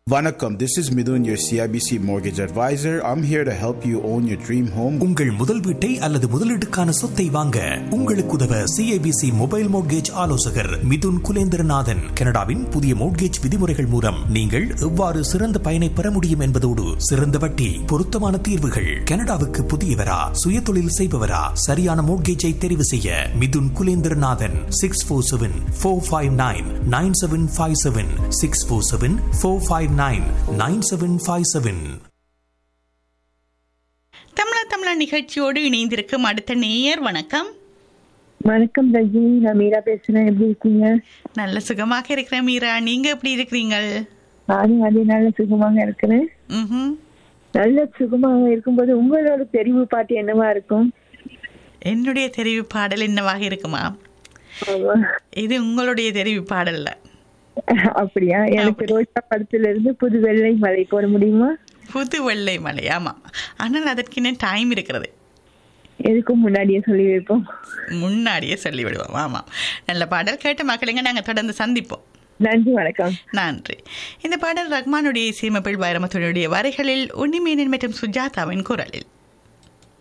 Vanakkam, this is Midun, your CIBC mortgage advisor. I'm here to help you own your dream home. உங்கள் முதல் வீட்டை அல்லது முதலீட்டுக்கான சொத்தை வாங்க உங்களுக்கு உதவ சிஐபிசி மொபைல் மோட்கேஜ் ஆலோசகர் மிதுன் குலேந்திரநாதன் கனடாவின் புதிய மோட்கேஜ் விதிமுறைகள் மூலம் நீங்கள் எவ்வாறு சிறந்த பயனை பெற முடியும் என்பதோடு சிறந்த வட்டி பொருத்தமான தீர்வுகள் கனடாவுக்கு புதியவரா சுயதொழில் செய்பவரா சரியான மோட்கேஜை தெரிவு செய்ய Mithun Kulendranathan six four seven four five nine nine seven five seven six four seven four five nine nine seven five seven Tamizha Tamizha நிகழ்ச்சியோடு இணைந்திருக்கும் அடுத்த நேயர் வணக்கம் வணக்கம் ரஜினி நான் மீரா பேசுறேன் எப்படி இருக்கீங்க நல்ல சுகமாக இருக்கிறேன் மீரா நீங்க எப்படி இருக்கிறீங்கள் நானும் அதே நல்ல சுகமாக இருக்கிறேன் ம்ஹும். நல்ல சுகமாக இருக்கும்போது உங்களோட தெரிவு பாட்டு என்னவா இருக்கும் என்னுடைய தெரிவு பாடல் என்னவாக இருக்குமா ஆமா. இது உங்களுடைய தெரிவு பாடல்ல அப்படியா எனக்கு ரோஜா படத்துல இருந்து புது வெள்ளை மலை போட முடியுமா புது வெள்ளை மலை ஆமாம் ஆனால் அதற்கு இன்னும் டைம் இருக்கிறது எதுக்கும் முன்னாடியே சொல்லி வைப்போம் முன்னாடியே சொல்லி விடுவோம் ஆமாம் நல்ல பாடல் கேட்ட மக்களுங்க நாங்கள் தொடர்ந்து சந்திப்போம் நன்றி வணக்கம் நன்றி இந்த பாடல் ரஹ்மானுடைய இசையமைப்பில் வைரமத்துடைய வரிகளில் உன்னிமேனன் மற்றும் சுஜாதாவின் குரலில்